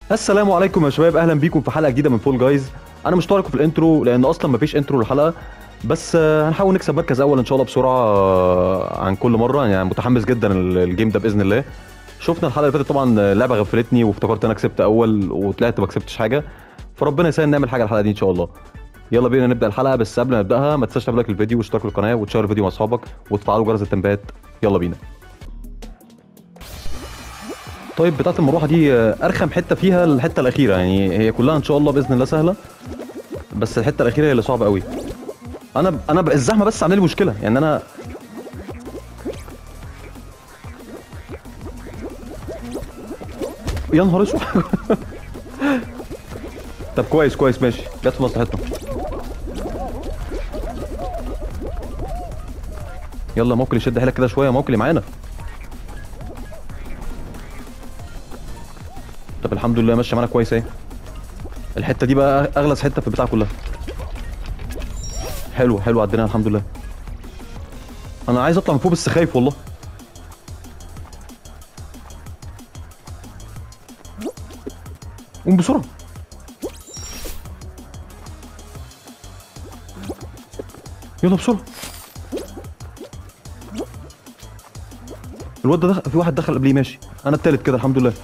السلام عليكم يا شباب اهلا بيكم في حلقه جديده من فول جايز انا مش طارق في الانترو لان اصلا مفيش انترو للحلقه بس آه، هنحاول نكسب مركز اول ان شاء الله بسرعه آه، عن كل مره يعني متحمس جدا الجيم ده باذن الله شفنا الحلقه اللي فاتت طبعا اللعبه غفلتني وافتكرت انا كسبت اول وطلعت ما كسبتش حاجه فربنا يسهل نعمل حاجه الحلقه دي ان شاء الله يلا بينا نبدا الحلقه بس قبل ما نبداها ما تنساش تعمل لايك للفيديو واشتراك في القناه وتشير الفيديو مع اصحابك وتفعلوا جرس التنبيهات يلا بينا طيب بتاعت المروحه دي آه، ارخم حته فيها الحته الاخيره يعني هي كلها ان شاء الله باذن الله سهله بس الحته الاخيره هي اللي صعبه قوي انا انا ب- الزحمه بس عامله لي مشكله يعني انا يا نهار اسود طب كويس كويس ماشي جت في مصلحتنا يلا موكل يشد حيلك كده شويه موكل معانا طب الحمد لله ماشيه معانا كويس اهي الحته دي بقى اغلس حته في البتاع كلها حلو حلو عديناها الحمد لله انا عايز اطلع من فوق بس خايف والله قوم بسرعه يلا بسرعه الواد ده دخل في واحد دخل قبليه ماشي انا التالت كده الحمد لله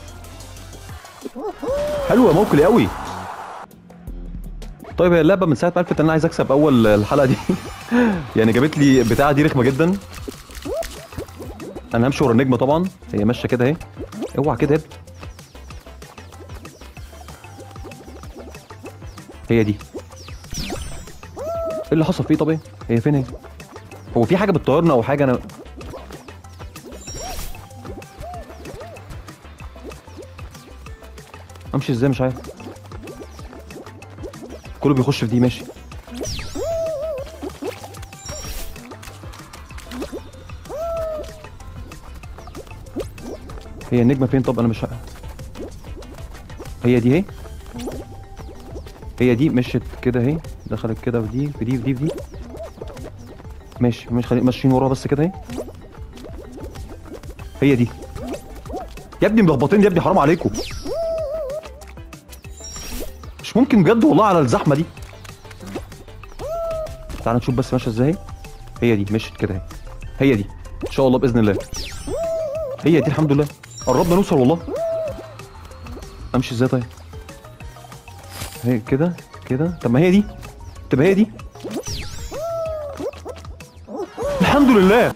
حلوه موكلي قوي طيب هي اللعبه من ساعه ما عرفت ان انا عايز اكسب اول الحلقه دي يعني جابت لي البتاعه دي رخمه جدا انا همشي ورا النجمه طبعا هي ماشيه كده اهي اوعى كده يا ابني. هي دي ايه اللي حصل فيه طب ايه هي فين هي هو في حاجه بتطيرنا او حاجه انا امشي ازاي مش عارف كله بيخش في دي ماشي هي النجمة فين طب انا مش عارف. هي دي اهي هي دي مشت كده اهي دخلت كده في دي في دي في دي في دي ماشي مش خلي ماشيين وراها بس كده اهي هي دي يا ابني ملخبطين يا ابني حرام عليكم مش ممكن بجد والله على الزحمه دي تعال نشوف بس ماشيه ازاي هي دي مشيت كده اهي هي دي ان شاء الله باذن الله هي دي الحمد لله قربنا نوصل والله امشي ازاي طيب هي كده كده طب ما هي دي تبقى هي دي الحمد لله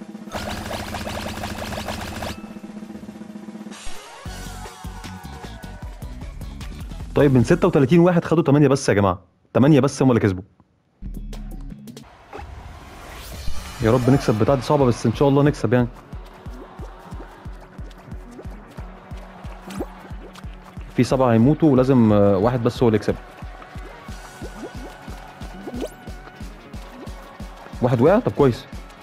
طيب من 36 واحد خدوا 8 بس يا جماعه 8 بس هم اللي كسبوا يا رب نكسب بتاع دي صعبه بس ان شاء الله نكسب يعني في سبعه هيموتوا ولازم آه، واحد بس هو اللي يكسب واحد وقع طب كويس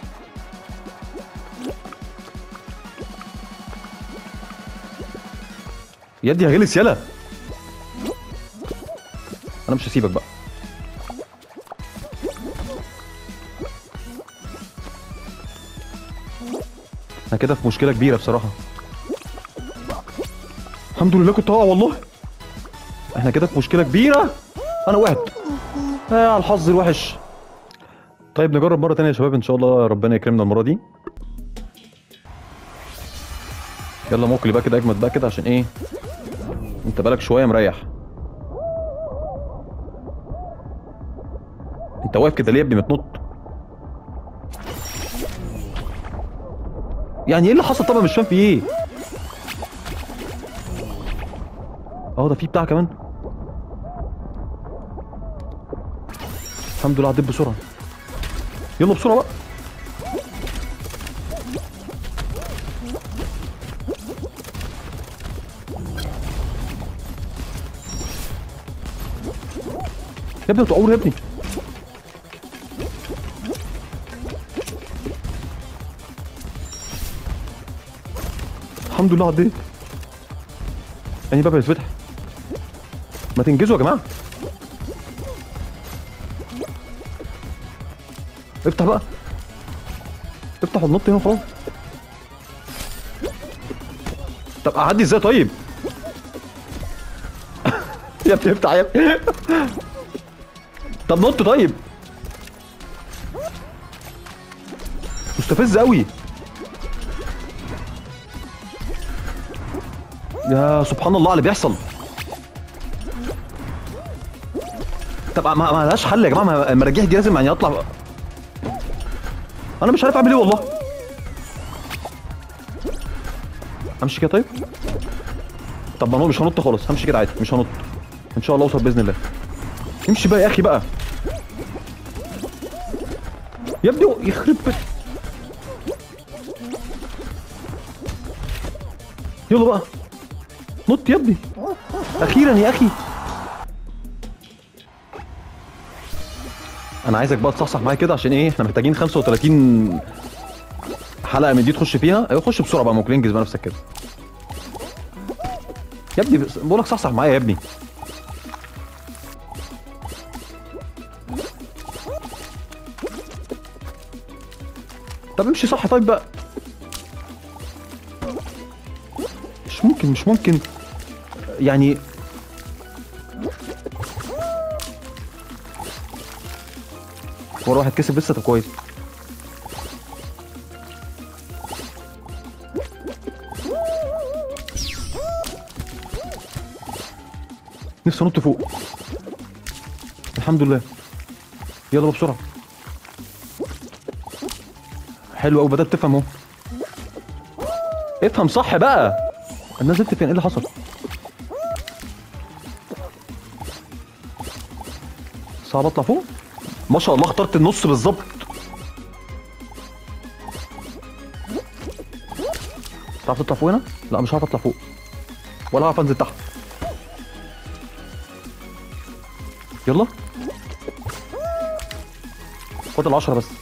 يدي هغلس يلا انا مش هسيبك بقى انا كده في مشكله كبيره بصراحه الحمد لله كنت هقع والله احنا كده في مشكله كبيره انا وقعت آه على الحظ الوحش طيب نجرب مره تانية يا شباب ان شاء الله ربنا يكرمنا المره دي يلا موكل بقى كده اجمد بقى كده عشان ايه انت بالك شويه مريح انت واقف كده ليه يا ابني ما تنط يعني ايه اللي حصل طبعا مش فاهم في ايه اه ده في بتاع كمان الحمد لله عديت بسرعه يلا بسرعه بقى يا ابني بتعور يا ابني الحمد لله عديت يعني باب يتفتح ما تنجزوا يا جماعه افتح بقى افتح ونط هنا خلاص طب اعدي ازاي طيب يا ابني افتح يا ابني طب نط طيب مستفز قوي يا سبحان الله على اللي بيحصل طب ما ما لهاش حل يا جماعه ما- المراجيح دي لازم يعني اطلع انا مش عارف اعمل ايه والله امشي كده طيب طب ما هو مش هنط خالص همشي كده عادي مش هنط ان شاء الله اوصل باذن الله امشي بقى يا اخي بقى يا ابني يخرب بيت يلا بقى نط يا ابني اخيرا يا اخي انا عايزك بقى تصحصح معايا كده عشان ايه احنا محتاجين 35 حلقه من دي تخش فيها ايوه خش بسرعه بقى ممكن انجز بقى نفسك كده يا ابني بس- بقول لك صحصح معايا يا ابني طب امشي صح طيب بقى مش ممكن مش ممكن يعني ورا واحد كسب لسه طب كويس نفسي انط فوق الحمد لله يلا بقى بسرعه حلو قوي بدات تفهم اهو افهم صح بقى انا نزلت فين ايه اللي حصل صعب اطلع فوق ما شاء الله اخترت النص بالظبط تعرف تطلع فوق هنا لا مش هعرف اطلع فوق ولا هعرف انزل تحت يلا فاضل 10 بس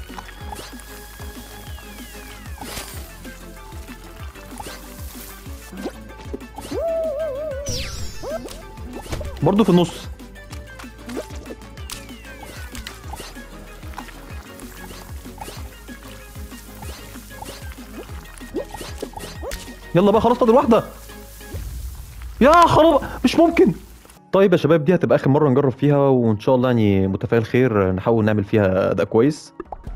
برضه في النص يلا بقى خلاص فاضل واحدة يا خلاص مش ممكن طيب يا شباب دي هتبقى اخر مره نجرب فيها وان شاء الله يعني متفائل خير نحاول نعمل فيها اداء كويس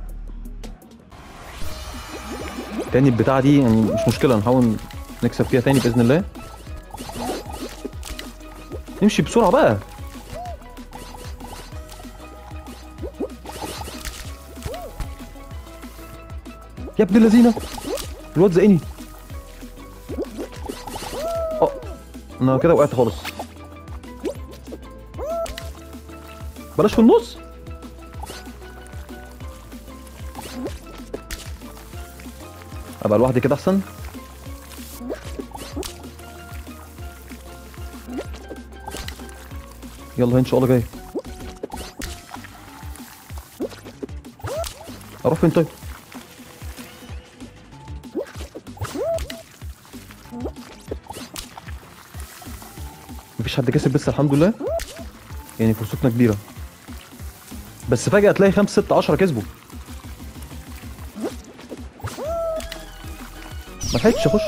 تاني البتاعه دي يعني مش مشكله نحاول نكسب فيها تاني باذن الله نمشي بسرعه بقى يا ابن اللذينه الواد زقني اه انا كده وقعت خالص بلاش في النص ابقى لوحدي كده احسن يلا ان شاء الله جاي اروح فين طيب مفيش حد كسب لسه الحمد لله يعني فرصتنا كبيره بس فجأة تلاقي 5 6 10 كسبوا ما لحقتش اخش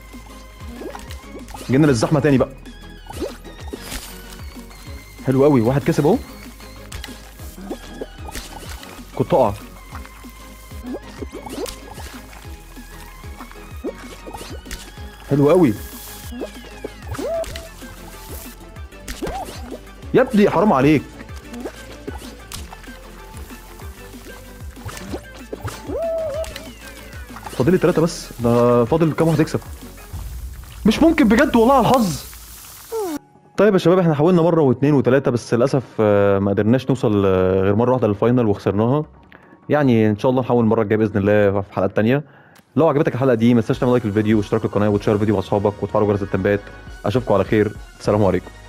جينا للزحمة تاني بقى حلو قوي واحد كسب اهو كنت اقع حلو قوي يا ابني حرام عليك فاضل لي ثلاثة بس ده فاضل كام واحد يكسب مش ممكن بجد والله على الحظ طيب يا شباب احنا حاولنا مرة واثنين وثلاثة بس للأسف آه، ما قدرناش نوصل آه، غير مرة واحدة للفاينل وخسرناها يعني ان شاء الله نحاول المرة الجاية بإذن الله في حلقات تانية لو عجبتك الحلقة دي ما تنساش تعمل لايك للفيديو واشتراك القناة وتشير الفيديو مع اصحابك وتفعلوا جرس التنبيهات اشوفكم على خير السلام عليكم